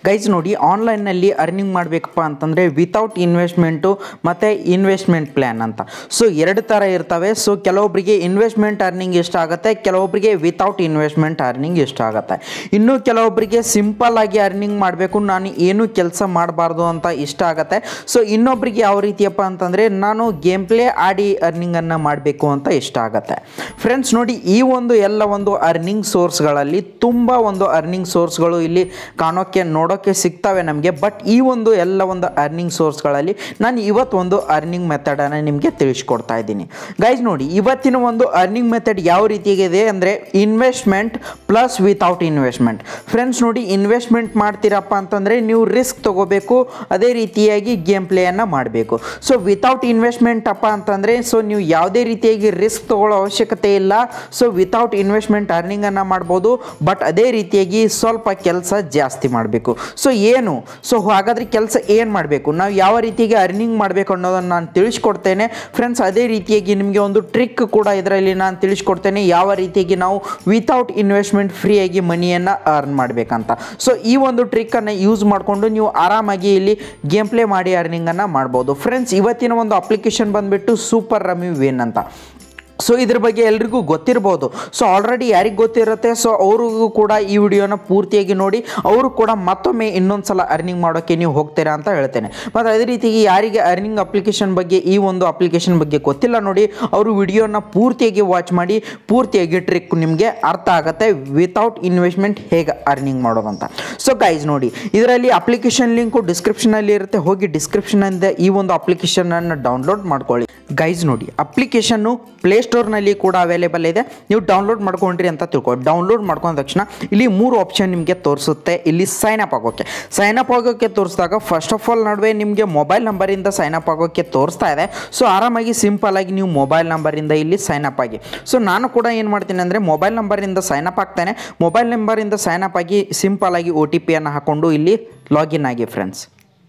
guys ನೋಡಿ ಆನ್ಲೈನ್ನಲ್ಲಿ earning ಮಾಡಬೇಕಪ್ಪ ಅಂತಂದರೆ ವಿತೌಟ್ ಇನ್ವೆಸ್ಟ್ಮೆಂಟು ಮತ್ತು ಇನ್ವೆಸ್ಟ್ಮೆಂಟ್ ಪ್ಲ್ಯಾನ್ ಅಂತ ಸೊ ಎರಡು ಥರ ಇರ್ತವೆ ಸೊ ಕೆಲವೊಬ್ಬರಿಗೆ ಇನ್ವೆಸ್ಟ್ಮೆಂಟ್ ಅರ್ನಿಂಗ್ ಇಷ್ಟ ಆಗುತ್ತೆ ಕೆಲವೊಬ್ಬರಿಗೆ ವಿತೌಟ್ ಇನ್ವೆಸ್ಟ್ಮೆಂಟ್ ಅರ್ನಿಂಗ್ ಇಷ್ಟ ಆಗುತ್ತೆ ಇನ್ನು ಕೆಲವೊಬ್ಬರಿಗೆ ಸಿಂಪಲ್ ಆಗಿ ಅರ್ನಿಂಗ್ ಮಾಡಬೇಕು ನಾನು ಏನು ಕೆಲಸ ಮಾಡಬಾರ್ದು ಅಂತ ಇಷ್ಟ ಆಗುತ್ತೆ ಸೊ ಇನ್ನೊಬ್ಬರಿಗೆ ಯಾವ ರೀತಿಯಪ್ಪ ಅಂತಂದರೆ ನಾನು ಗೇಮ್ ಪ್ಲೇ ಆಡಿ ಅರ್ನಿಂಗನ್ನು ಮಾಡಬೇಕು ಅಂತ ಇಷ್ಟ ಆಗುತ್ತೆ ಫ್ರೆಂಡ್ಸ್ ನೋಡಿ ಈ ಒಂದು ಎಲ್ಲ ಒಂದು ಅರ್ನಿಂಗ್ ಸೋರ್ಸ್ಗಳಲ್ಲಿ ತುಂಬ ಒಂದು ಅರ್ನಿಂಗ್ ಸೋರ್ಸ್ಗಳು ಇಲ್ಲಿ ಕಾಣೋಕ್ಕೆ ನೋಡೋಕ್ಕೆ ಸಿಗ್ತವೆ ನಮಗೆ ಬಟ್ ಈ ಒಂದು ಎಲ್ಲ ಒಂದು ಅರ್ನಿಂಗ್ ಸೋರ್ಸ್ಗಳಲ್ಲಿ ನಾನು ಇವತ್ತು ಒಂದು ಅರ್ನಿಂಗ್ ಮೆಥಡನ್ನು ನಿಮಗೆ ತಿಳಿಸ್ಕೊಡ್ತಾ ಇದ್ದೀನಿ ಗೈಸ್ ನೋಡಿ ಇವತ್ತಿನ ಒಂದು ಅರ್ನಿಂಗ್ ಮೆಥಡ್ ಯಾವ ರೀತಿಗಿದೆ ಅಂದರೆ investment plus without investment friends ನೋಡಿ ಇನ್ವೆಸ್ಟ್ಮೆಂಟ್ ಮಾಡ್ತೀರಪ್ಪ ಅಂತಂದರೆ ನೀವು ರಿಸ್ಕ್ ತಗೋಬೇಕು ಅದೇ ರೀತಿಯಾಗಿ ಗೇಮ್ ಪ್ಲೇಯನ್ನು ಮಾಡಬೇಕು ಸೊ ವಿತೌಟ್ ಇನ್ವೆಸ್ಟ್ಮೆಂಟ್ ಅಪ್ಪ ಅಂತಂದರೆ ಸೊ ನೀವು ಯಾವುದೇ ರೀತಿಯಾಗಿ ರಿಸ್ಕ್ ತಗೊಳ್ಳೋ ಅವಶ್ಯಕತೆ ಇಲ್ಲ ಸೊ ವಿತೌಟ್ ಇನ್ವೆಸ್ಟ್ಮೆಂಟ್ ಅರ್ನಿಂಗನ್ನು ಮಾಡ್ಬೋದು ಬಟ್ ಅದೇ ರೀತಿಯಾಗಿ ಸ್ವಲ್ಪ ಕೆಲಸ ಜಾಸ್ತಿ ಮಾಡಬೇಕು ಸೊ ಏನು ಸೊ ಹಾಗಾದರೆ ಕೆಲಸ ಏನು ಮಾಡಬೇಕು ನಾವು ಯಾವ ರೀತಿಯಾಗಿ ಅರ್ನಿಂಗ್ ಮಾಡಬೇಕು ಅನ್ನೋದನ್ನು ನಾನು ತಿಳಿಸ್ಕೊಡ್ತೇನೆ ಫ್ರೆಂಡ್ಸ್ ಅದೇ ರೀತಿಯಾಗಿ ನಿಮಗೆ ಒಂದು ಟ್ರಿಕ್ ಕೂಡ ಇದರಲ್ಲಿ ನಾನು ತಿಳಿಸ್ಕೊಡ್ತೇನೆ ಯಾವ ರೀತಿಯಾಗಿ ನಾವು ವಿತೌಟ್ ಇನ್ವೆಸ್ಟ್ಮೆಂಟ್ ಫ್ರೀಯಾಗಿ ಮನಿಯನ್ನು ಅರ್ನ್ ಮಾಡಬೇಕಂತ ಸೊ ಈ ಒಂದು ಟ್ರಿಕ್ಕನ್ನು ಯೂಸ್ ಮಾಡಿಕೊಂಡು ನೀವು ಆರಾಮಾಗಿ ಇಲ್ಲಿ ಗೇಮ್ ಪ್ಲೇ ಮಾಡಿ ಅರ್ನಿಂಗನ್ನು ಮಾಡ್ಬೋದು ಫ್ರೆಂಡ್ಸ್ ಇವತ್ತಿನ ಒಂದು ಅಪ್ಲಿಕೇಶನ್ ಬಂದುಬಿಟ್ಟು ಸೂಪರ್ ರಮಿ ವಿನ್ ಅಂತ ಸೊ ಇದ್ರ ಬಗ್ಗೆ ಎಲ್ರಿಗೂ ಗೊತ್ತಿರ್ಬೋದು ಸೊ ಆಲ್ರೆಡಿ ಯಾರಿಗೆ ಗೊತ್ತಿರುತ್ತೆ ಸೊ ಅವ್ರಿಗೂ ಕೂಡ ಈ ವಿಡಿಯೋನ ಪೂರ್ತಿಯಾಗಿ ನೋಡಿ ಅವರು ಕೂಡ ಮತ್ತೊಮ್ಮೆ ಇನ್ನೊಂದು ಸಲ ಅರ್ನಿಂಗ್ ಮಾಡೋಕ್ಕೆ ನೀವು ಹೋಗ್ತೀರಾ ಅಂತ ಹೇಳ್ತೇನೆ ಮತ್ತು ಅದೇ ರೀತಿಯಾಗಿ ಯಾರಿಗೆ ಅರ್ನಿಂಗ್ ಅಪ್ಲಿಕೇಶನ್ ಬಗ್ಗೆ ಈ ಒಂದು ಅಪ್ಲಿಕೇಶನ್ ಬಗ್ಗೆ ಗೊತ್ತಿಲ್ಲ ನೋಡಿ ಅವರು ವಿಡಿಯೋನ ಪೂರ್ತಿಯಾಗಿ ವಾಚ್ ಮಾಡಿ ಪೂರ್ತಿಯಾಗಿ ಟ್ರಿಕ್ ನಿಮಗೆ ಅರ್ಥ ಆಗುತ್ತೆ ವಿತೌಟ್ ಇನ್ವೆಸ್ಟ್ಮೆಂಟ್ ಹೇಗೆ ಅರ್ನಿಂಗ್ ಮಾಡೋದಂತ ಸೊ ಗೈಸ್ ನೋಡಿ ಇದರಲ್ಲಿ ಅಪ್ಲಿಕೇಶನ್ ಲಿಂಕು ಡಿಸ್ಕ್ರಿಪ್ಷನಲ್ಲಿ ಇರುತ್ತೆ ಹೋಗಿ ಡಿಸ್ಕ್ರಿಪ್ಷನಿಂದ ಈ ಒಂದು ಅಪ್ಲಿಕೇಶನನ್ನು ಡೌನ್ಲೋಡ್ ಮಾಡ್ಕೊಳ್ಳಿ ಗೈಸ್ ನೋಡಿ ಅಪ್ಲಿಕೇಶನ್ನು ಪ್ಲೇಸ್ಟೋರ್ನಲ್ಲಿ ಕೂಡ ಅವೈಲೇಬಲ್ ಇದೆ ನೀವು ಡೌನ್ಲೋಡ್ ಮಾಡ್ಕೊಂಡ್ರಿ ಅಂತ ತಿಳ್ಕೊ ಡೌನ್ಲೋಡ್ ಮಾಡ್ಕೊಂಡ ತಕ್ಷಣ ಇಲ್ಲಿ ಮೂರು ಆಪ್ಷನ್ ನಿಮಗೆ ತೋರಿಸುತ್ತೆ ಇಲ್ಲಿ ಸೈನ್ ಅಪ್ ಆಗೋಕ್ಕೆ ಸೈನ್ ಅಪ್ ಆಗೋಕ್ಕೆ ತೋರಿಸಿದಾಗ ಫಸ್ಟ್ ಆಫ್ ಆಲ್ ನಡುವೆ ನಿಮಗೆ ಮೊಬೈಲ್ ನಂಬರಿಂದ ಸೈನ್ ಅಪ್ ಆಗೋಕ್ಕೆ ತೋರಿಸ್ತಾ ಇದೆ ಸೊ ಆರಾಮಾಗಿ ಸಿಂಪಲ್ ಆಗಿ ನೀವು ಮೊಬೈಲ್ ನಂಬರಿಂದ ಇಲ್ಲಿ ಸೈನ್ ಅಪ್ ಆಗಿ ಸೊ ನಾನು ಕೂಡ ಏನು ಮಾಡ್ತೀನಿ ಅಂದರೆ ಮೊಬೈಲ್ ನಂಬರಿಂದ ಸೈನ್ ಅಪ್ ಆಗ್ತೇನೆ ಮೊಬೈಲ್ ನಂಬರಿಂದ ಸೈನ್ ಅಪ್ ಆಗಿ ಸಿಂಪಲ್ ಆಗಿ ಒ ಟಿ ಪಿಯನ್ನು ಹಾಕ್ಕೊಂಡು ಇಲ್ಲಿ ಲಾಗಿನ್ ಆಗಿ ಫ್ರೆಂಡ್ಸ್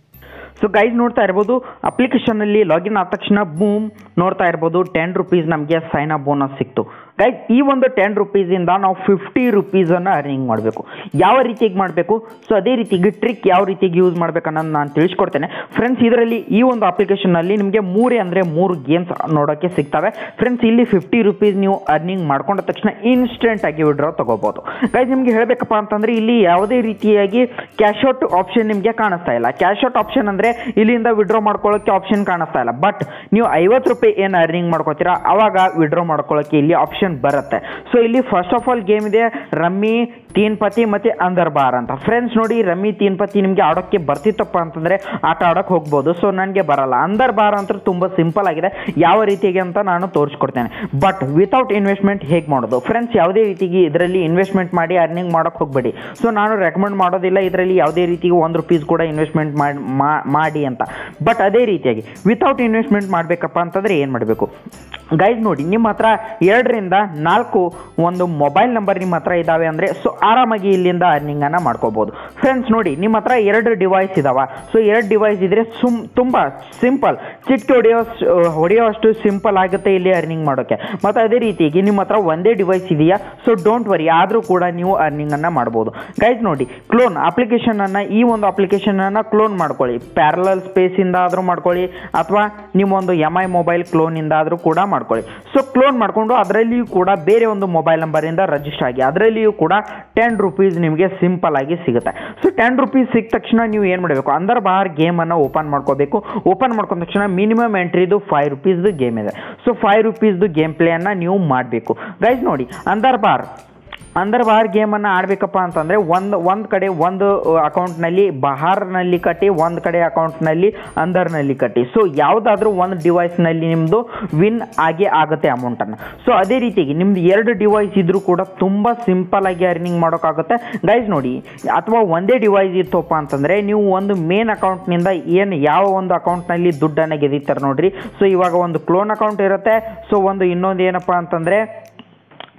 ಸೊ ಗೈಸ್ ನೋಡ್ತಾ ಇರ್ಬೋದು ಅಪ್ಲಿಕೇಶನಲ್ಲಿ ಲಾಗಿನ್ ಆದ ತಕ್ಷಣ ಬೂಮ್ ನೋಡ್ತಾ ಇರ್ಬೋದು ಟೆನ್ ರುಪೀಸ್ ನಮಗೆ ಸೈನ್ ಅಪ್ ಬೋನಸ್ ಸಿಕ್ತು ಗೈಸ್ ಈ ಒಂದು ಟೆನ್ ರುಪೀಸಿಂದ ನಾವು ಫಿಫ್ಟಿ ರುಪೀಸನ್ನು ಅರ್ನಿಂಗ್ ಮಾಡಬೇಕು ಯಾವ ರೀತಿಯಾಗಿ ಮಾಡಬೇಕು ಸೊ ಅದೇ ರೀತಿಗೆ ಟ್ರಿಕ್ ಯಾವ ರೀತಿಯಾಗಿ ಯೂಸ್ ಮಾಡಬೇಕು ಅನ್ನೋದು ನಾನು ತಿಳಿಸ್ಕೊಡ್ತೇನೆ ಫ್ರೆಂಡ್ಸ್ ಇದರಲ್ಲಿ ಈ ಒಂದು ಅಪ್ಲಿಕೇಶನ್ನಲ್ಲಿ ನಿಮಗೆ ಮೂರೇ ಅಂದರೆ ಮೂರು ಗೇಮ್ಸ್ ನೋಡೋಕ್ಕೆ ಸಿಗ್ತವೆ ಫ್ರೆಂಡ್ಸ್ ಇಲ್ಲಿ ಫಿಫ್ಟಿ ರುಪೀಸ್ ನೀವು ಅರ್ನಿಂಗ್ ಮಾಡ್ಕೊಂಡ ತಕ್ಷಣ ಇನ್ಸ್ಟೆಂಟ್ ಆಗಿ ವಿಡ್ರಾ ತಗೋಬೋದು ಗೈಸ್ ನಿಮಗೆ ಹೇಳಬೇಕಪ್ಪ ಅಂತಂದರೆ ಇಲ್ಲಿ ಯಾವುದೇ ರೀತಿಯಾಗಿ ಕ್ಯಾಶ್ ಔಟ್ ಆಪ್ಷನ್ ನಿಮಗೆ ಕಾಣಿಸ್ತಾ ಇಲ್ಲ ಕ್ಯಾಶ್ ಔಟ್ ಆಪ್ಷನ್ ಅಂದರೆ ಇಲ್ಲಿಂದ ವಿಡ್ರಾ ಮಾಡ್ಕೊಳ್ಳೋಕ್ಕೆ ಆಪ್ಷನ್ ಕಾಣಿಸ್ತಾ ಇಲ್ಲ ಬಟ್ ನೀವು ಐವತ್ತು ರೂಪಾಯಿ ಏನು ಅರ್ನಿಂಗ್ ಮಾಡ್ಕೋತೀರಾ ಅವಾಗ ವಿಡ್ರಾ ಮಾಡ್ಕೊಳ್ಳೋಕ್ಕೆ ಇಲ್ಲಿ ಆಪ್ಷನ್ ಬರುತ್ತೆ ಸೊ ಇಲ್ಲಿ ಫಸ್ಟ್ ಆಫ್ ಆಲ್ ಗೇಮ್ ಇದೆ ರಮ್ಮಿ ತೀನ್ ಪತಿ ಮತ್ತು ಅಂದರ್ ಬಾರ್ ಅಂತ ಫ್ರೆಂಡ್ಸ್ ನೋಡಿ ರಮ್ಮಿ ತೀನ್ ಪತಿ ನಿಮಗೆ ಆಡೋಕ್ಕೆ ಬರ್ತಿತ್ತಪ್ಪ ಅಂತಂದರೆ ಆಟ ಆಡೋಕ್ಕೆ ಹೋಗ್ಬೋದು ಸೊ ನನಗೆ ಬರಲ್ಲ ಅಂದರ್ ಬಾರ್ ಅಂತ ತುಂಬ ಸಿಂಪಲ್ ಆಗಿದೆ ಯಾವ ರೀತಿಯಾಗಿ ಅಂತ ನಾನು ತೋರಿಸ್ಕೊಡ್ತೇನೆ ಬಟ್ ವಿತೌಟ್ ಇನ್ವೆಸ್ಟ್ಮೆಂಟ್ ಹೇಗೆ ಮಾಡೋದು ಫ್ರೆಂಡ್ಸ್ ಯಾವುದೇ ರೀತಿಗೆ ಇದರಲ್ಲಿ ಇನ್ವೆಸ್ಟ್ಮೆಂಟ್ ಮಾಡಿ ಅರ್ನಿಂಗ್ ಮಾಡೋಕ್ಕೆ ಹೋಗಬೇಡಿ ಸೊ ನಾನು ರೆಕಮೆಂಡ್ ಮಾಡೋದಿಲ್ಲ ಇದರಲ್ಲಿ ಯಾವುದೇ ರೀತಿಗೆ ಒಂದು ರುಪೀಸ್ ಕೂಡ ಇನ್ವೆಸ್ಟ್ಮೆಂಟ್ ಮಾಡಿ ಮಾಡಿ ಅಂತ ಬಟ್ ಅದೇ ರೀತಿಯಾಗಿ ವಿತೌಟ್ ಇನ್ವೆಸ್ಟ್ಮೆಂಟ್ ಮಾಡಬೇಕಪ್ಪ ಅಂತಂದರೆ ಏನು ಮಾಡಬೇಕು ಗೈಸ್ ನೋಡಿ ನಿಮ್ಮ ಹತ್ರ ಎರಡರಿಂದ ನಾಲ್ಕು ಒಂದು ಮೊಬೈಲ್ ನಂಬರ್ ನಿಮ್ಮ ಹತ್ರ ಇದ್ದಾವೆ ಅಂದರೆ ಸೊ ಆರಾಮಾಗಿ ಇಲ್ಲಿಂದ ಅರ್ನಿಂಗನ್ನು ಮಾಡ್ಕೋಬೋದು ಫ್ರೆಂಡ್ಸ್ ನೋಡಿ ನಿಮ್ಮ ಹತ್ರ ಎರಡು ಡಿವೈಸ್ ಇದಾವ ಸೊ ಎರಡು ಡಿವೈಸ್ ಇದ್ರೆ ಸುಮ್ ತುಂಬ ಸಿಂಪಲ್ ಚಿಟ್ಕಿ ಹೊಡೆಯೋ ಹೊಡೆಯೋ ಅಷ್ಟು ಸಿಂಪಲ್ ಆಗುತ್ತೆ ಇಲ್ಲಿ ಅರ್ನಿಂಗ್ ಮಾಡೋಕ್ಕೆ ಮತ್ತು ಅದೇ ರೀತಿಯಾಗಿ ನಿಮ್ಮ ಹತ್ರ ಒಂದೇ ಡಿವೈಸ್ ಇದೆಯಾ ಸೊ ಡೋಂಟ್ ವರಿ ಆದರೂ ಕೂಡ ನೀವು ಅರ್ನಿಂಗನ್ನು ಮಾಡ್ಬೋದು ಗೈಸ್ ನೋಡಿ ಕ್ಲೋನ್ ಅಪ್ಲಿಕೇಶನನ್ನು ಈ ಒಂದು ಅಪ್ಲಿಕೇಶನನ್ನು ಕ್ಲೋನ್ ಮಾಡ್ಕೊಳ್ಳಿ ಪ್ಯಾರಲಲ್ ಸ್ಪೇಸಿಂದ ಆದರೂ ಮಾಡ್ಕೊಳ್ಳಿ ಅಥವಾ ನಿಮ್ಮೊಂದು ಎಮ್ ಐ ಮೊಬೈಲ್ ಕ್ಲೋನಿಂದ ಆದರೂ ಕೂಡ ಮಾಡ್ಕೊಳ್ಳಿ ಸೊ ಕ್ಲೋನ್ ಮಾಡಿಕೊಂಡು ಅದರಲ್ಲಿಯೂ ಕೂಡ ಬೇರೆ ಒಂದು ಮೊಬೈಲ್ ನಂಬರಿಂದ ರಿಜಿಸ್ಟರ್ ಆಗಿ ಅದರಲ್ಲಿಯೂ ಕೂಡ ಟೆನ್ ರುಪೀಸ್ ನಿಮಗೆ ಸಿಂಪಲ್ ಆಗಿ ಸಿಗುತ್ತೆ ಸೊ ಟೆನ್ ರುಪೀಸ್ ಸಿಕ್ಕ ತಕ್ಷಣ ನೀವು ಏನು ಮಾಡಬೇಕು ಅಂದರ್ ಬಾರ್ ಗೇಮನ್ನು ಓಪನ್ ಮಾಡ್ಕೋಬೇಕು ಓಪನ್ ಮಾಡ್ಕೊಂಡ ತಕ್ಷಣ ಮಿನಿಮಮ್ ಎಂಟ್ರಿದು ಫೈವ್ ರುಪೀಸ್ದು ಗೇಮ್ ಇದೆ ಸೊ ಫೈವ್ ರುಪೀಸ್ದು ಗೇಮ್ ಪ್ಲೇಯನ್ನು ನೀವು ಮಾಡಬೇಕು ಗೈಸ್ ನೋಡಿ ಅಂದರ್ ಬಾರ್ ಅಂದರ್ ಬಾರ್ ಗೇಮನ್ನು ಆಡಬೇಕಪ್ಪ ಅಂತಂದರೆ ಒಂದು ಒಂದು ಕಡೆ ಒಂದು ಅಕೌಂಟ್ನಲ್ಲಿ ಬಹಾರ್ನಲ್ಲಿ ಕಟ್ಟಿ ಒಂದು ಕಡೆ ಅಕೌಂಟ್ನಲ್ಲಿ ಅಂದರ್ನಲ್ಲಿ ಕಟ್ಟಿ ಸೊ ಯಾವುದಾದ್ರೂ ಒಂದು ಡಿವೈಸ್ನಲ್ಲಿ ನಿಮ್ಮದು ವಿನ್ ಆಗೇ ಆಗುತ್ತೆ ಅಮೌಂಟನ್ನು ಸೊ ಅದೇ ರೀತಿಯಾಗಿ ನಿಮ್ದು ಎರಡು ಡಿವೈಸ್ ಇದ್ರೂ ಕೂಡ ತುಂಬ ಸಿಂಪಲ್ ಆಗಿ ಅರ್ನಿಂಗ್ ಮಾಡೋಕ್ಕಾಗುತ್ತೆ ಗೈಸ್ ನೋಡಿ ಅಥವಾ ಒಂದೇ ಡಿವೈಸ್ ಇತ್ತಪ್ಪ ಅಂತಂದರೆ ನೀವು ಒಂದು ಮೇನ್ ಅಕೌಂಟ್ನಿಂದ ಏನು ಯಾವ ಒಂದು ಅಕೌಂಟ್ನಲ್ಲಿ ದುಡ್ಡನ್ನು ಗೆದಿತಾರೆ ನೋಡ್ರಿ ಸೊ ಇವಾಗ ಒಂದು ಕ್ಲೋನ್ ಅಕೌಂಟ್ ಇರುತ್ತೆ ಸೊ ಒಂದು ಇನ್ನೊಂದು ಏನಪ್ಪ ಅಂತಂದರೆ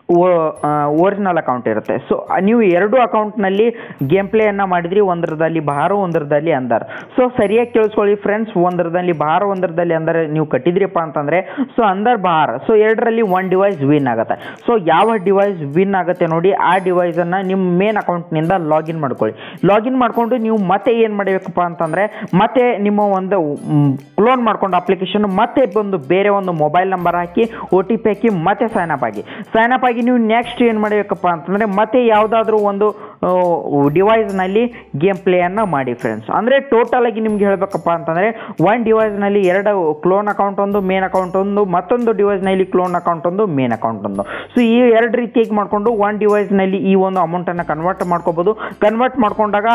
ಒರಿಜಿನಲ್ ಅಕೌಂಟ್ ಇರುತ್ತೆ ಸೊ ನೀವು ಎರಡು ಅಕೌಂಟ್ನಲ್ಲಿ ಗೇಮ್ ಪ್ಲೇಯನ್ನು ಮಾಡಿದ್ರಿ ಒಂದರದಲ್ಲಿ ಬಹಾರು ಒಂದರದಲ್ಲಿ ಅಂದರ್ ಸೊ ಸರಿಯಾಗಿ ಕೇಳಿಸ್ಕೊಳ್ಳಿ ಫ್ರೆಂಡ್ಸ್ ಒಂದರದಲ್ಲಿ ಬಹಾರ್ ಒಂದರದಲ್ಲಿ ಅಂದರೆ ನೀವು ಕಟ್ಟಿದ್ರಿಪ್ಪ ಅಂತಂದರೆ ಸೊ ಅಂದರ್ ಬಹಾರ್ ಸೊ ಎರಡರಲ್ಲಿ ಒನ್ ಡಿವೈಸ್ ವಿನ್ ಆಗುತ್ತೆ ಸೊ ಯಾವ ಡಿವೈಸ್ ವಿನ್ ಆಗುತ್ತೆ ನೋಡಿ ಆ ಡಿವೈಸನ್ನು ನಿಮ್ಮ ಮೇನ್ ಅಕೌಂಟ್ನಿಂದ ಲಾಗಿನ್ ಮಾಡ್ಕೊಳ್ಳಿ ಲಾಗಿನ್ ಮಾಡಿಕೊಂಡು ನೀವು ಮತ್ತೆ ಏನು ಮಾಡಬೇಕಪ್ಪ ಅಂತಂದರೆ ಮತ್ತೆ ನಿಮ್ಮ ಒಂದು ಕ್ಲೋನ್ ಮಾಡ್ಕೊಂಡು ಅಪ್ಲಿಕೇಶನ್ ಮತ್ತೆ ಬಂದು ಬೇರೆ ಒಂದು ಮೊಬೈಲ್ ನಂಬರ್ ಹಾಕಿ ಒ ಟಿ ಪಿ ಹಾಕಿ ಮತ್ತೆ ಸೈನ್ ಅಪ್ ಆಗಿ ಸೈನ್ ಅಪ್ ಆಗಿ ನೀವು ನೆಕ್ಸ್ಟ್ ಏನು ಮಾಡಬೇಕಪ್ಪ ಅಂತಂದರೆ ಮತ್ತೆ ಯಾವುದಾದ್ರೂ ಒಂದು ಡಿವೈಸ್ನಲ್ಲಿ ಗೇಮ್ ಪ್ಲೇಯನ್ನು ಮಾಡಿ ಫ್ರೆಂಡ್ಸ್ ಅಂದರೆ ಟೋಟಲ್ ಆಗಿ ನಿಮ್ಗೆ ಹೇಳಬೇಕಪ್ಪ ಅಂತಂದರೆ ಒನ್ ಡಿವೈಸ್ನಲ್ಲಿ ಎರಡು ಕ್ಲೋನ್ ಅಕೌಂಟ್ ಒಂದು ಮೇನ್ ಅಕೌಂಟ್ ಒಂದು ಮತ್ತೊಂದು ಡಿವೈಸ್ನಲ್ಲಿ ಕ್ಲೋನ್ ಅಕೌಂಟ್ ಒಂದು ಮೇನ್ ಅಕೌಂಟ್ ಒಂದು ಸೊ ಈ ಎರಡು ರೀತಿಯಾಗಿ ಮಾಡಿಕೊಂಡು ಒನ್ ಡಿವೈಸ್ನಲ್ಲಿ ಈ ಒಂದು ಅಮೌಂಟನ್ನು ಕನ್ವರ್ಟ್ ಮಾಡ್ಕೋಬೋದು ಕನ್ವರ್ಟ್ ಮಾಡ್ಕೊಂಡಾಗ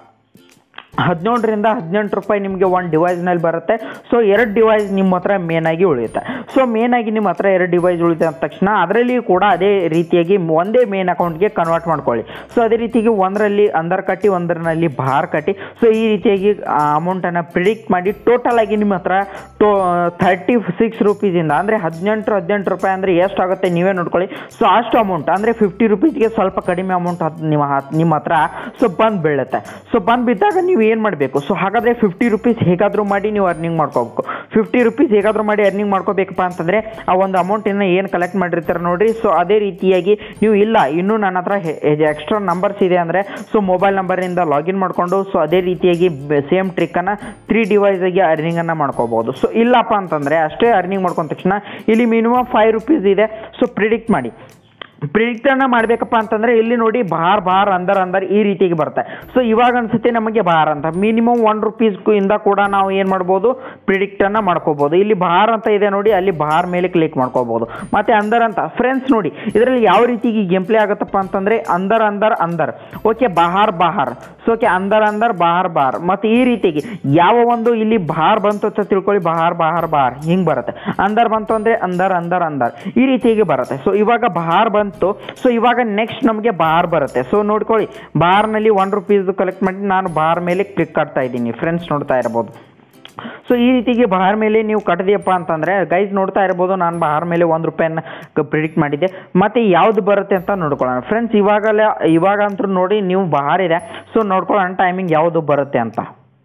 ಹದಿನೇಳರಿಂದ ಹದಿನೆಂಟು ರೂಪಾಯಿ ನಿಮಗೆ ಒಂದು ಡಿವೈಸ್ನಲ್ಲಿ ಬರುತ್ತೆ ಸೊ ಎರಡು ಡಿವೈಸ್ ನಿಮ್ಮ ಹತ್ರ ಮೇನ್ ಆಗಿ ಉಳಿಯುತ್ತೆ ಸೊ ಮೇನ್ ಆಗಿ ನಿಮ್ಮ ಹತ್ರ ಎರಡು ಡಿವೈಸ್ ಉಳಿದ ತಕ್ಷಣ ಅದರಲ್ಲಿ ಕೂಡ ಅದೇ ರೀತಿಯಾಗಿ ಒಂದೇ ಮೇನ್ ಅಕೌಂಟ್ಗೆ ಕನ್ವರ್ಟ್ ಮಾಡ್ಕೊಳ್ಳಿ ಸೊ ಅದೇ ರೀತಿಯಾಗಿ ಒಂದರಲ್ಲಿ ಅಂದರ್ ಕಟ್ಟಿ ಒಂದರಲ್ಲಿ ಬಾರ್ ಕಟ್ಟಿ ಸೊ ಈ ರೀತಿಯಾಗಿ ಅಮೌಂಟನ್ನು ಪ್ರಿಡಿಕ್ಟ್ ಮಾಡಿ ಟೋಟಲ್ ಆಗಿ ನಿಮ್ಮ ಹತ್ರ ಟೋ ಥರ್ಟಿ ಸಿಕ್ಸ್ ರುಪೀಸಿಂದ ಅಂದರೆ ಹದಿನೆಂಟು ಹದಿನೆಂಟು ರೂಪಾಯಿ ಅಂದರೆ ಎಷ್ಟಾಗುತ್ತೆ ನೀವೇ ನೋಡ್ಕೊಳ್ಳಿ ಸೊ ಅಷ್ಟು ಅಮೌಂಟ್ ಅಂದರೆ ಫಿಫ್ಟಿ ರುಪೀಸ್ಗೆ ಸ್ವಲ್ಪ ಕಡಿಮೆ ಅಮೌಂಟ್ ನಿಮ್ಮ ಹ- ನಿಮ್ಮ ಹತ್ರ ಸೊ ಬಂದು ಬೀಳುತ್ತೆ ಸೊ ಬಂದು ಬಿದ್ದಾಗ ನೀವು ಏನು ಮಾಡಬೇಕು ಸೊ ಹಾಗಾದರೆ ಫಿಫ್ಟಿ ರುಪೀಸ್ ಹೇಗಾದರೂ ಮಾಡಿ ನೀವು ಅರ್ನಿಂಗ್ ಮಾಡ್ಕೋಬೇಕು ಫಿಫ್ಟಿ ರುಪೀಸ್ ಹೇಗಾದರೂ ಮಾಡಿ ಅರ್ನಿಂಗ್ ಮಾಡ್ಕೋಬೇಕಪ್ಪ ಅಂತಂದರೆ ಆ ಒಂದು ಅಮೌಂಟನ್ನು ಏನು ಕಲೆಕ್ಟ್ ಮಾಡಿರ್ತಾರೆ ನೋಡ್ರಿ ಸೊ ಅದೇ ರೀತಿಯಾಗಿ ನೀವು ಇಲ್ಲ ಇನ್ನೂ ನನ್ನ ಹತ್ರ ಎಕ್ಸ್ಟ್ರಾ ನಂಬರ್ಸ್ ಇದೆ ಅಂದರೆ ಸೊ ಮೊಬೈಲ್ ನಂಬರಿಂದ ಲಾಗಿನ್ ಮಾಡಿಕೊಂಡು ಸೊ ಅದೇ ರೀತಿಯಾಗಿ ಸೇಮ್ ಟ್ರಿಕ್ಕನ್ನು ತ್ರೀ ಡಿವೈಸಿಗೆ ಅರ್ನಿಂಗನ್ನು ಮಾಡ್ಕೋಬೋದು ಸೊ ಇಲ್ಲಪ್ಪ ಅಂತಂದರೆ ಅಷ್ಟೇ ಅರ್ನಿಂಗ್ ಮಾಡ್ಕೊಂಡ ತಕ್ಷಣ ಇಲ್ಲಿ ಮಿನಿಮಮ್ ಫೈವ್ ರುಪೀಸ್ ಇದೆ ಸೊ ಪ್ರಿಡಿಕ್ಟ್ ಮಾಡಿ ಪ್ರಿಡಿಕ್ಟನ್ನು ಮಾಡಬೇಕಪ್ಪ ಅಂತಂದರೆ ಇಲ್ಲಿ ನೋಡಿ ಬಾರ್ ಬಾರ್ ಅಂದರ್ ಅಂದರ್ ಈ ರೀತಿಯಾಗಿ ಬರುತ್ತೆ ಸೊ ಇವಾಗ ಅನ್ಸುತ್ತೆ ನಮಗೆ ಬಾರ್ ಅಂತ ಮಿನಿಮಮ್ ಒನ್ ರುಪೀಸ್ ಇಂದ ಕೂಡ ನಾವು ಏನು ಮಾಡ್ಬೋದು ಪ್ರಿಡಿಕ್ಟನ್ನು ಮಾಡ್ಕೋಬೋದು ಇಲ್ಲಿ ಬಾರ್ ಅಂತ ಇದೆ ನೋಡಿ ಅಲ್ಲಿ ಬಾರ್ ಮೇಲೆ ಕ್ಲಿಕ್ ಮಾಡ್ಕೋಬೋದು ಮತ್ತೆ ಅಂದರ್ ಅಂತ ಫ್ರೆಂಡ್ಸ್ ನೋಡಿ ಇದರಲ್ಲಿ ಯಾವ ರೀತಿಗೆ ಗೇಮ್ ಪ್ಲೇ ಆಗುತ್ತಪ್ಪ ಅಂತಂದರೆ Andar Andar Andar okay Bahar Bahar so okay Andar Andar Bahar bar ಮತ್ತು ಈ ರೀತಿಯಾಗಿ ಯಾವ ಒಂದು ಇಲ್ಲಿ ಬಾರ್ ಬಂತು ಅಂತ ತಿಳ್ಕೊಳ್ಳಿ ಬಹಾರ್ ಬಹಾರ್ ಬಾರ್ ಹಿಂಗೆ ಬರುತ್ತೆ ಅಂದರ್ ಬಂತು ಅಂದರೆ ಅಂದರ್ ಅಂದರ್ ಅಂದರ್ ಈ ರೀತಿಯಾಗಿ ಬರುತ್ತೆ ಸೊ ಇವಾಗ ಬಹಾರ್ ಬಂತು ಸೊ ಇವಾಗ ನೆಕ್ಸ್ಟ್ ನಮಗೆ ಬಾರ್ ಬರುತ್ತೆ ಸೊ ನೋಡ್ಕೊಳ್ಳಿ ಬಾರ್ನಲ್ಲಿ ಒನ್ ರುಪೀಸ್ ಕಲೆಕ್ಟ್ ಮಾಡಿ ನಾನು ಬಾರ್ ಮೇಲೆ ಕ್ಲಿಕ್ ಮಾಡ್ತಾ ಇದ್ದೀನಿ ಫ್ರೆಂಡ್ಸ್ ನೋಡ್ತಾ ಇರ್ಬೋದು ಸೊ ಈ ರೀತಿಗೆ ಬಹಾರ್ ಮೇಲೆ ನೀವು ಕಟ್ಟಿದೆಯಪ್ಪ ಅಂತಂದರೆ ಗೈಸ್ ನೋಡ್ತಾ ಇರ್ಬೋದು ನಾನು ಬಹಾರ್ ಮೇಲೆ ಒಂದು ರೂಪಾಯಿನ ಪ್ರಿಡಿಕ್ಟ್ ಮಾಡಿದ್ದೆ ಮತ್ತು ಯಾವುದು ಬರುತ್ತೆ ಅಂತ ನೋಡ್ಕೊಳ್ಳೋಣ ಫ್ರೆಂಡ್ಸ್ ಇವಾಗಲೇ ಇವಾಗ ಅಂತೂ ನೋಡಿ ನೀವು ಬಹಾರ್ ಇದೆ ಸೊ ನೋಡ್ಕೊಳ್ಳೋಣ ಟೈಮಿಂಗ್ ಯಾವುದು ಬರುತ್ತೆ ಅಂತ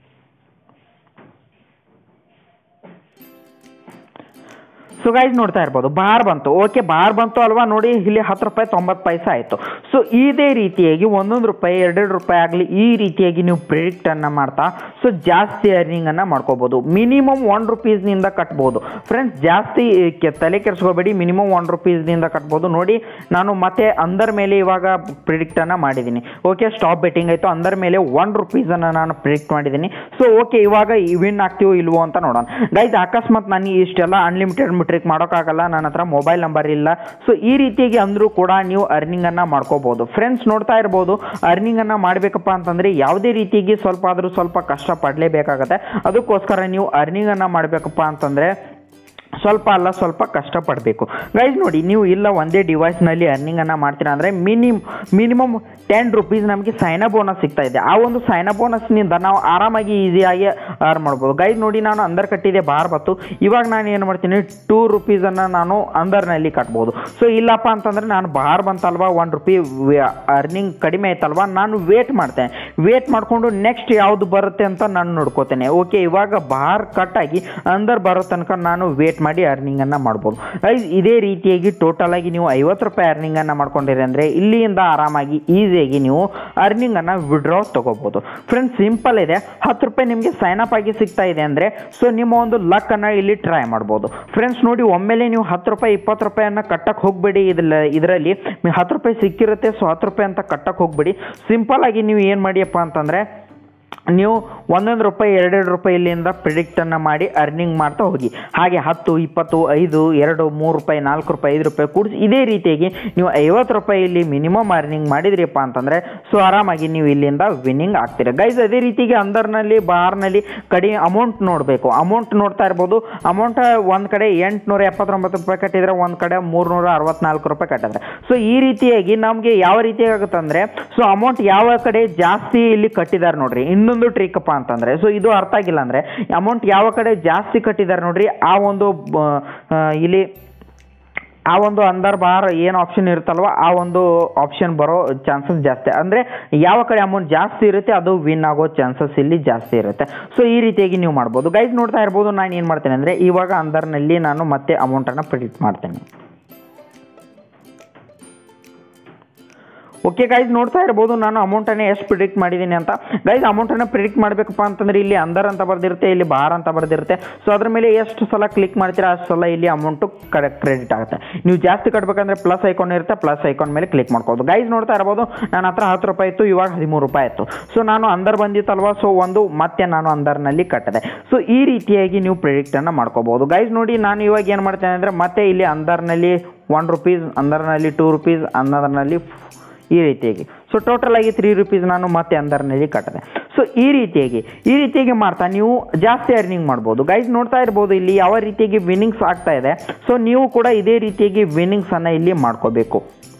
ಸೊ ಗೈಸ್ ನೋಡ್ತಾ ಇರ್ಬೋದು ಬಾರ್ ಬಂತು ಓಕೆ ಬಾರ್ ಬಂತು ಅಲ್ವಾ ನೋಡಿ ಇಲ್ಲಿ ಹತ್ತು ರೂಪಾಯಿ ತೊಂಬತ್ತು ಪೈಸೆ ಆಯಿತು ಸೊ ಇದೇ ರೀತಿಯಾಗಿ ಒಂದೊಂದು ರೂಪಾಯಿ ಎರಡೆರಡು ರೂಪಾಯಿ ಆಗಲಿ ಈ ರೀತಿಯಾಗಿ ನೀವು ಪ್ರಿಡಿಕ್ಟನ್ನು ಮಾಡ್ತಾ ಸೊ ಜಾಸ್ತಿ ಅರ್ನಿಂಗನ್ನು ಮಾಡ್ಕೋಬೋದು ಮಿನಿಮಮ್ ಒನ್ ರುಪೀಸ್ನಿಂದ ಕಟ್ಬೋದು ಫ್ರೆಂಡ್ಸ್ ಜಾಸ್ತಿ ಕೆ- ತಲೆ ಕೆಡಿಸ್ಕೋಬೇಡಿ ಮಿನಿಮಮ್ ಒನ್ ರುಪೀಸ್ನಿಂದ ಕಟ್ಬೋದು ನೋಡಿ ನಾನು ಮತ್ತೆ ಅಂದರ್ ಮೇಲೆ ಇವಾಗ ಪ್ರಿಡಿಕ್ಟನ್ನು ಮಾಡಿದ್ದೀನಿ ಓಕೆ ಸ್ಟಾಪ್ ಬೆಟ್ಟಿಂಗ್ ಆಯಿತು ಅಂದರ್ ಮೇಲೆ ಒನ್ ರುಪೀಸನ್ನು ನಾನು ಪ್ರಿಡಿಕ್ಟ್ ಮಾಡಿದ್ದೀನಿ ಸೊ ಓಕೆ ಇವಾಗ ವಿನ್ ಆಗ್ತೀವೋ ಇಲ್ವೋ ಅಂತ ನೋಡೋಣ ಗೈಸ್ ಅಕಸ್ಮಾತ್ ನನಗೆ ಇಷ್ಟೆಲ್ಲ ಅನ್ಲಿಮಿಟೆಡ್ ಟ್ರಿಕ್ ಮಾಡೋಕ್ಕಾಗಲ್ಲ ನನ್ನ ಹತ್ರ ಮೊಬೈಲ್ ನಂಬರ್ ಇಲ್ಲ ಸೊ ಈ ರೀತಿಯಾಗಿ ಅಂದರೂ ಕೂಡ ನೀವು ಅರ್ನಿಂಗನ್ನು ಮಾಡ್ಕೋಬೋದು ಫ್ರೆಂಡ್ಸ್ ನೋಡ್ತಾ ಇರ್ಬೋದು ಅರ್ನಿಂಗನ್ನು ಮಾಡಬೇಕಪ್ಪ ಅಂತಂದರೆ ಯಾವುದೇ ರೀತಿಯಾಗಿ ಸ್ವಲ್ಪ ಆದರೂ ಸ್ವಲ್ಪ ಕಷ್ಟ ಪಡಲೇಬೇಕಾಗತ್ತೆ ಅದಕ್ಕೋಸ್ಕರ ನೀವು ಅರ್ನಿಂಗನ್ನು ಮಾಡಬೇಕಪ್ಪ ಅಂತಂದರೆ ಸ್ವಲ್ಪ ಅಲ್ಲ ಸ್ವಲ್ಪ ಕಷ್ಟಪಡಬೇಕು ಗೈಸ್ ನೋಡಿ ನೀವು ಇಲ್ಲ ಒಂದೇ ಡಿವೈಸ್ನಲ್ಲಿ ಅರ್ನಿಂಗನ್ನು ಮಾಡ್ತೀರಾ ಅಂದರೆ ಮಿನಿಮ್ ಮಿನಿಮಮ್ ಟೆನ್ ರುಪೀಸ್ ನಮಗೆ ಸೈನ ಬೋನಸ್ ಸಿಗ್ತಾ ಇದೆ ಆ ಒಂದು ಸೈನ ಬೋನಸ್ನಿಂದ ನಾವು ಆರಾಮಾಗಿ ಈಸಿಯಾಗಿ ಅರ್ನ್ ಮಾಡ್ಬೋದು ಗೈಸ್ ನೋಡಿ ನಾನು ಅಂದರ್ ಕಟ್ಟಿದೆ ಬಾರ್ ಬತ್ತು ಇವಾಗ ನಾನು ಏನು ಮಾಡ್ತೀನಿ ಟೂ ರುಪೀಸನ್ನು ನಾನು ಅಂದರ್ನಲ್ಲಿ ಕಟ್ಬೋದು ಸೊ ಇಲ್ಲಪ್ಪ ಅಂತಂದರೆ ನಾನು ಬಾರ್ ಬಂತಲ್ವಾ ಒನ್ ರುಪಿ ಅರ್ನಿಂಗ್ ಕಡಿಮೆ ಆಯ್ತಲ್ವಾ ನಾನು ವೇಟ್ ಮಾಡ್ತೇನೆ ವೇಟ್ ಮಾಡಿಕೊಂಡು ನೆಕ್ಸ್ಟ್ ಯಾವುದು ಬರುತ್ತೆ ಅಂತ ನಾನು ನೋಡ್ಕೋತೇನೆ ಓಕೆ ಇವಾಗ ಬಾರ್ ಕಟ್ಟಾಗಿ ಅಂದರ್ ಬರೋ ತನಕ ನಾನು ವೇಟ್ ಮಾಡಿ ಅರ್ನಿಂಗನ್ನು ಮಾಡ್ಬೋದು ಗೈಸ್ ಇದೇ ರೀತಿಯಾಗಿ ಟೋಟಲ್ ಆಗಿ ನೀವು ಐವತ್ತು ರೂಪಾಯಿ ಅರ್ನಿಂಗನ್ನು ಮಾಡ್ಕೊಂಡಿರಿ ಅಂದರೆ ಇಲ್ಲಿಂದ ಆರಾಮಾಗಿ ಈಸಿಯಾಗಿ ನೀವು ಅರ್ನಿಂಗನ್ನು ವಿಡ್ರಾ ತಗೋಬೋದು ಫ್ರೆಂಡ್ಸ್ ಸಿಂಪಲ್ ಇದೆ ಹತ್ತು ರೂಪಾಯಿ ನಿಮಗೆ ಸೈನ್ ಅಪ್ ಆಗಿ ಸಿಗ್ತಾ ಇದೆ ಅಂದರೆ ಸೊ ನಿಮ್ಮ ಒಂದು ಲಕ್ ಅನ್ನ ಇಲ್ಲಿ ಟ್ರೈ ಮಾಡ್ಬೋದು ಫ್ರೆಂಡ್ಸ್ ನೋಡಿ ಒಮ್ಮೆಲೆ ನೀವು ಹತ್ತು ರೂಪಾಯಿ ಇಪ್ಪತ್ತು ರೂಪಾಯಿಯನ್ನ ಕಟ್ಟಕ್ಕೆ ಹೋಗಬೇಡಿ ಇದ್ರಲ್ಲಿ ಇದರಲ್ಲಿ ಹತ್ತು ರೂಪಾಯಿ ಸಿಕ್ಕಿರುತ್ತೆ ಸೊ ಹತ್ತು ರೂಪಾಯಿ ಅಂತ ಕಟ್ಟಕ್ಕೆ ಹೋಗಬೇಡಿ ಸಿಂಪಲ್ ಆಗಿ ನೀವು ಏನು ಮಾಡಿಯಪ್ಪ ಅಂತಂದರೆ ನೀವು ಒಂದೊಂದು ರೂಪಾಯಿ ಎರಡೆರಡು ರೂಪಾಯಿ ಇಲ್ಲಿಂದ ಪ್ರಿಡಿಕ್ಟನ್ನು ಮಾಡಿ ಅರ್ನಿಂಗ್ ಮಾಡ್ತಾ ಹೋಗಿ ಹಾಗೆ ಹತ್ತು ಇಪ್ಪತ್ತು ಐದು ಎರಡು ಮೂರು ರೂಪಾಯಿ ನಾಲ್ಕು ರೂಪಾಯಿ ಐದು ರೂಪಾಯಿ ಕೂಡಿಸಿ ಇದೇ ರೀತಿಯಾಗಿ ನೀವು ಐವತ್ತು ರೂಪಾಯಿ ಇಲ್ಲಿ ಮಿನಿಮಮ್ ಅರ್ನಿಂಗ್ ಮಾಡಿದ್ರಿಪ್ಪ ಅಂತಂದರೆ ಸೊ ಆರಾಮಾಗಿ ನೀವು ಇಲ್ಲಿಂದ ವಿನ್ನಿಂಗ್ ಆಗ್ತೀರ ಗೈಸ್ ಅದೇ ರೀತಿಗೆ ಅಂದರ್ನಲ್ಲಿ ಬಾರ್ನಲ್ಲಿ ಕಡಿಮೆ ಅಮೌಂಟ್ ನೋಡಬೇಕು ಅಮೌಂಟ್ ನೋಡ್ತಾ ಇರ್ಬೋದು ಅಮೌಂಟ್ ಒಂದು ಕಡೆ ಎಂಟುನೂರ ಎಪ್ಪತ್ತೊಂಬತ್ತು ರೂಪಾಯಿ ಕಟ್ಟಿದ್ರೆ ಒಂದು ಕಡೆ ಮೂರುನೂರ ಅರವತ್ನಾಲ್ಕು ರೂಪಾಯಿ ಕಟ್ಟಿದ್ರೆ ಸೊ ಈ ರೀತಿಯಾಗಿ ನಮಗೆ ಯಾವ ರೀತಿ ಆಗುತ್ತೆ ಅಂದರೆ ಸೊ ಅಮೌಂಟ್ ಯಾವ ಕಡೆ ಜಾಸ್ತಿ ಇಲ್ಲಿ ಕಟ್ಟಿದ್ದಾರೆ ನೋಡ್ರಿ ಇನ್ನೊಂದು ಟ್ರಿಕ್ ಅಪ್ಪ ಅಂತಂದ್ರೆ ಸೊ ಇದು ಅರ್ಥ ಆಗಿಲ್ಲ ಅಂದ್ರೆ ಅಮೌಂಟ್ ಯಾವ ಕಡೆ ಜಾಸ್ತಿ ಕಟ್ಟಿದ್ದಾರೆ ನೋಡ್ರಿ ಆ ಒಂದು ಬ- ಆ, ಇಲ್ಲಿ ಆ ಒಂದು ಅಂದರ್ ಬಾರ್ ಏನು ಆಪ್ಷನ್ ಇರುತ್ತಲ್ವ ಆ ಒಂದು ಆಪ್ಷನ್ ಬರೋ ಚಾನ್ಸಸ್ ಜಾಸ್ತಿ ಅಂದರೆ ಯಾವ ಕಡೆ ಅಮೌಂಟ್ ಜಾಸ್ತಿ ಇರುತ್ತೆ ಅದು ವಿನ್ ಆಗೋ ಚಾನ್ಸಸ್ ಇಲ್ಲಿ ಜಾಸ್ತಿ ಇರುತ್ತೆ ಸೊ ಈ ರೀತಿಯಾಗಿ ನೀವು ಮಾಡ್ಬೋದು ಗೈಸ್ ನೋಡ್ತಾ ಇರ್ಬೋದು ನಾನು ಏನು ಮಾಡ್ತೇನೆ ಅಂದರೆ ಇವಾಗ ಅಂದರ್ನಲ್ಲಿ ನಾನು ಮತ್ತೆ ಅಮೌಂಟನ್ನು ಪ್ರಿಡಿಕ್ಟ್ ಮಾಡ್ತೇನೆ ಓಕೆ ಗೈಸ್ ನೋಡ್ತಾ ಇರ್ಬೋದು ನಾನು ಅಮೌಂಟನ್ನು ಎಷ್ಟು ಪ್ರಿಡಿಕ್ಟ್ ಮಾಡಿದ್ದೀನಿ ಅಂತ ಗೈಸ್ ಅಮೌಂಟನ್ನು ಪ್ರಿಡಿಕ್ಟ್ ಮಾಡಬೇಕಪ್ಪ ಅಂತಂದ್ರೆ ಇಲ್ಲಿ ಅಂದರ್ ಅಂತ ಬರ್ದಿರುತ್ತೆ ಇಲ್ಲಿ ಬಾರ್ ಅಂತ ಬರ್ದಿರುತ್ತೆ ಸೊ ಅದ್ರ ಮೇಲೆ ಎಷ್ಟು ಸಲ ಕ್ಲಿಕ್ ಮಾಡ್ತೀರಾ ಅಷ್ಟು ಸಲ ಇಲ್ಲಿ ಅಮೌಂಟು ಕ್ರೆಡಿಟ್ ಆಗುತ್ತೆ ನೀವು ಜಾಸ್ತಿ ಕಟ್ಟಬೇಕಂದ್ರೆ ಪ್ಲಸ್ ಐಕಾನ್ ಇರುತ್ತೆ ಪ್ಲಸ್ ಐಕಾನ್ ಮೇಲೆ ಕ್ಲಿಕ್ ಮಾಡ್ಕೋದು ಗೈಸ್ ನೋಡ್ತಾ ಇರ್ಬೋದು ನನ್ನ ಹತ್ರ ಹತ್ತು ರೂಪಾಯಿ ಇತ್ತು ಇವಾಗ ಹದಿಮೂರು ರೂಪಾಯಿ ಆಯಿತು ಸೊ ನಾನು ಅಂದರ್ ಬಂದಿತ್ತಲ್ವಾ ಸೊ ಒಂದು ಮತ್ತೆ ನಾನು ಅಂದರ್ನಲ್ಲಿ ಕಟ್ಟಿದೆ ಸೊ ಈ ರೀತಿಯಾಗಿ ನೀವು ಪ್ರಿಡಿಕ್ಟನ್ನು ಮಾಡ್ಕೋಬೋದು ಗೈಸ್ ನೋಡಿ ನಾನು ಇವಾಗ ಏನು ಮಾಡ್ತೇನೆ ಅಂದರೆ ಮತ್ತೆ ಇಲ್ಲಿ ಅಂದರ್ನಲ್ಲಿ ಒನ್ ರುಪೀಸ್ ಅಂದರ್ನಲ್ಲಿ ಟೂ ರುಪೀಸ್ ಅನ್ನೋದ್ರಲ್ಲಿ ಈ ರೀತಿಯಾಗಿ ಸೊ ಟೋಟಲ್ ಆಗಿ ತ್ರೀ ರುಪೀಸ್ ನಾನು ಮತ್ತೆ ಅಂದರ್ನಲ್ಲಿ ಕಟ್ಟಿದೆ ಸೊ ಈ ರೀತಿಯಾಗಿ ಈ ರೀತಿಯಾಗಿ ಮಾಡ್ತಾ ನೀವು ಜಾಸ್ತಿ ಅರ್ನಿಂಗ್ ಮಾಡ್ಬೋದು ಗೈಸ್ ನೋಡ್ತಾ ಇರ್ಬೋದು ಇಲ್ಲಿ ಯಾವ ರೀತಿಯಾಗಿ ವಿನ್ನಿಂಗ್ಸ್ ಆಗ್ತಾ ಇದೆ ಸೊ ನೀವು ಕೂಡ ಇದೇ ರೀತಿಯಾಗಿ ವಿನ್ನಿಂಗ್ಸನ್ನು ಇಲ್ಲಿ ಮಾಡ್ಕೋಬೇಕು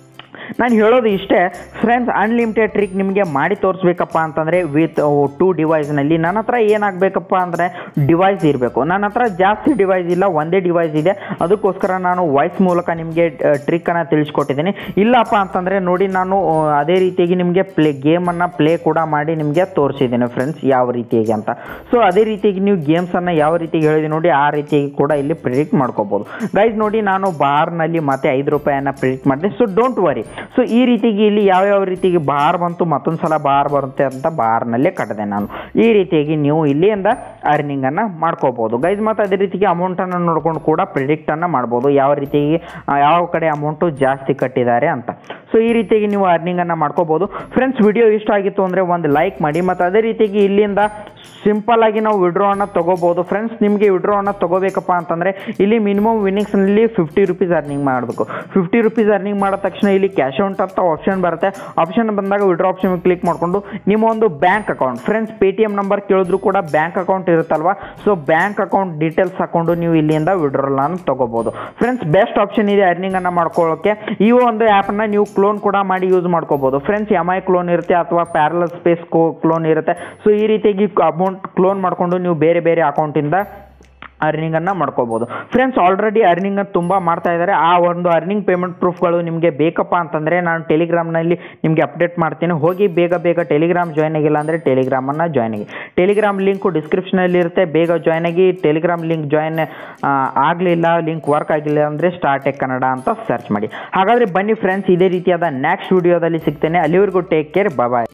ನಾನು ಹೇಳೋದು ಇಷ್ಟೇ ಫ್ರೆಂಡ್ಸ್ ಅನ್ಲಿಮಿಟೆಡ್ ಟ್ರಿಕ್ ನಿಮಗೆ ಮಾಡಿ ತೋರಿಸ್ಬೇಕಪ್ಪ ಅಂತಂದರೆ ವಿತ್ ಟೂ ಡಿವೈಸ್ನಲ್ಲಿ ನನ್ನ ಹತ್ರ ಏನಾಗಬೇಕಪ್ಪ ಅಂದರೆ ಡಿವೈಸ್ ಇರಬೇಕು ನನ್ನ ಹತ್ರ ಜಾಸ್ತಿ ಡಿವೈಸ್ ಇಲ್ಲ ಒಂದೇ ಡಿವೈಸ್ ಇದೆ ಅದಕ್ಕೋಸ್ಕರ ನಾನು ವಾಯ್ಸ್ ಮೂಲಕ ನಿಮಗೆ ಟ್ರಿಕ್ಕನ್ನು ತಿಳಿಸ್ಕೊಟ್ಟಿದ್ದೀನಿ ಇಲ್ಲಪ್ಪ ಅಂತಂದರೆ ನೋಡಿ ನಾನು ಆ, ಅದೇ ರೀತಿಯಾಗಿ ನಿಮಗೆ ಪ್ಲೇ ಗೇಮನ್ನು ಪ್ಲೇ ಕೂಡ ಮಾಡಿ ನಿಮಗೆ ತೋರಿಸಿದ್ದೀನಿ ಫ್ರೆಂಡ್ಸ್ ಯಾವ ರೀತಿಯಾಗಿ ಅಂತ ಸೊ ಅದೇ ರೀತಿಯಾಗಿ ನೀವು ಗೇಮ್ಸನ್ನು ಯಾವ ರೀತಿಯಾಗಿ ಹೇಳಿದೆ ನೋಡಿ ಆ ರೀತಿಯಾಗಿ ಕೂಡ ಇಲ್ಲಿ ಪ್ರಿಡಿಕ್ಟ್ ಮಾಡ್ಕೋಬೋದು ಗೈಸ್ ನೋಡಿ ನಾನು ಬಾರ್ನಲ್ಲಿ ಮತ್ತೆ ಐದು ರೂಪಾಯಿಯನ್ನು ಪ್ರಿಡಿಕ್ಟ್ ಮಾಡಿದೆ ಸೊ ಡೋಂಟ್ ವರಿ ಸೊ ಈ ರೀತಿಯಾಗಿ ಇಲ್ಲಿ ಯಾವ್ಯಾವ ರೀತಿಯಾಗಿ ಬಾರ್ ಬಂತು ಮತ್ತೊಂದು ಸಲ ಬಾರ್ ಬರುತ್ತೆ ಅಂತ ಬಾರ್ನಲ್ಲೇ ಕಟ್ಟಿದೆ ನಾನು ಈ ರೀತಿಯಾಗಿ ನೀವು ಇಲ್ಲಿಂದ ಅರ್ನಿಂಗನ್ನು ಮಾಡ್ಕೋಬೋದು ಗೈಸ್ ಮತ್ತು ಅದೇ ರೀತಿಗೆ ಅಮೌಂಟನ್ನು ನೋಡ್ಕೊಂಡು ಕೂಡ ಪ್ರಿಡಿಕ್ಟನ್ನು ಮಾಡ್ಬೋದು ಯಾವ ರೀತಿಯಾಗಿ ಆ, ಯಾವ ಕಡೆ ಅಮೌಂಟು ಜಾಸ್ತಿ ಕಟ್ಟಿದ್ದಾರೆ ಅಂತ ಸೊ ಈ ರೀತಿಯಾಗಿ ನೀವು ಅರ್ನಿಂಗನ್ನು ಮಾಡ್ಕೋಬೋದು ಫ್ರೆಂಡ್ಸ್ ವಿಡಿಯೋ ಇಷ್ಟ ಆಗಿತ್ತು ಅಂದರೆ ಒಂದು ಲೈಕ್ ಮಾಡಿ ಮತ್ತು ಅದೇ ರೀತಿಯಾಗಿ ಇಲ್ಲಿಂದ ಸಿಂಪಲ್ ಆಗಿ ನಾವು ವಿಡ್ರೋವನ್ನು ತಗೋಬೋದು ಫ್ರೆಂಡ್ಸ್ ನಿಮಗೆ ವಿಡ್ರೋವನ್ನು ತಗೋಬೇಕಪ್ಪ ಅಂತಂದರೆ ಇಲ್ಲಿ ಮಿನಿಮಮ್ ವಿನ್ನಿಂಗ್ಸ್ನಲ್ಲಿ ಫಿಫ್ಟಿ ರುಪೀಸ್ ಅರ್ನಿಂಗ್ ಮಾಡಬೇಕು ಫಿಫ್ಟಿ ರುಪೀಸ್ ಅರ್ನಿಂಗ್ ಮಾಡಿದ ತಕ್ಷಣ ಇಲ್ಲಿ ಕ್ಯಾಶ್ ಔಟ್ ಅಂತ ಆಪ್ಷನ್ ಬರುತ್ತೆ ಆಪ್ಷನ್ ಬಂದಾಗ ವಿಡ್ರೋ ಆಪ್ಷನ್ ಕ್ಲಿಕ್ ಮಾಡಿಕೊಂಡು ನಿಮ್ಮ ಒಂದು bank account friends Paytm number ಕೇಳಿದ್ರು ಕೂಡ ಬ್ಯಾಂಕ್ ಅಕೌಂಟ್ ಇರುತ್ತಲ್ವಾ ಸೊ ಬ್ಯಾಂಕ್ ಅಕೌಂಟ್ ಡೀಟೇಲ್ಸ್ ಹಾಕೊಂಡು ನೀವು ಇಲ್ಲಿಂದ ವಿಡ್ರೋಲನ್ನು ತಗೋಬೋದು ಫ್ರೆಂಡ್ಸ್ ಬೆಸ್ಟ್ ಆಪ್ಷನ್ ಇದೆ ಅರ್ನಿಂಗನ್ನು ಮಾಡ್ಕೊಳ್ಳೋಕ್ಕೆ ಈ ಒಂದು ಆ್ಯಪನ್ನು ನೀವು ಕ್ಲೋನ್ ಕೂಡ ಮಾಡಿ ಯೂಸ್ ಮಾಡ್ಕೋಬೋದು ಫ್ರೆಂಡ್ಸ್ ಎಮ್ ಐ ಕ್ಲೋನ್ ಇರುತ್ತೆ ಅಥವಾ ಪ್ಯಾರಲಲ್ ಸ್ಪೇಸ್ ಕ್ಲೋನ್ ಇರುತ್ತೆ ಸೊ ಈ ರೀತಿಯಾಗಿ ಅಮೌಂಟ್ ಕ್ಲೋನ್ ಮಾಡಿಕೊಂಡು ನೀವು ಬೇರೆ ಬೇರೆ ಅಕೌಂಟಿಂದ ಅರ್ನಿಂಗನ್ನು ಮಾಡ್ಕೋಬೋದು ಫ್ರೆಂಡ್ಸ್ ಆಲ್ರೆಡಿ ಅರ್ನಿಂಗ್ ತುಂಬ ಮಾಡ್ತಾ ಇದ್ದಾರೆ ಆ ಒಂದು ಅರ್ನಿಂಗ್ ಪೇಮೆಂಟ್ ಪ್ರೂಫ್ಗಳು ನಿಮಗೆ ಬೇಕಪ್ಪ ಅಂತಂದರೆ ನಾನು ಟೆಲಿಗ್ರಾಮ್ನಲ್ಲಿ ನಿಮಗೆ ಅಪ್ಡೇಟ್ ಮಾಡ್ತೀನಿ ಹೋಗಿ ಬೇಗ ಬೇಗ ಟೆಲಿಗ್ರಾಮ್ ಜಾಯ್ನ್ ಆಗಿಲ್ಲ ಅಂದರೆ ಟೆಲಿಗ್ರಾಮನ್ನು ಜಾಯ್ನ್ ಆಗಿ ಟೆಲಿಗ್ರಾಮ್ ಲಿಂಕು ಡಿಸ್ಕ್ರಿಪ್ಷನಲ್ಲಿ ಇರುತ್ತೆ ಬೇಗ ಜಾಯ್ನ್ ಆಗಿ ಟೆಲಿಗ್ರಾಮ್ ಲಿಂಕ್ ಜಾಯ್ನ್ ಆಗಲಿಲ್ಲ ಲಿಂಕ್ ವರ್ಕ್ ಆಗಿಲ್ಲ ಅಂದರೆ ಸ್ಟಾರ್ಟೆಕ್ ಕನ್ನಡ ಅಂತ ಸರ್ಚ್ ಮಾಡಿ ಹಾಗಾದರೆ ಬನ್ನಿ ಫ್ರೆಂಡ್ಸ್ ಇದೇ ರೀತಿಯಾದ ನೆಕ್ಸ್ಟ್ ವಿಡಿಯೋದಲ್ಲಿ ಸಿಗ್ತೇನೆ ಅಲ್ಲಿವರೆಗೂ ಟೇಕ್ ಕೇರ್ ಬಾಯ್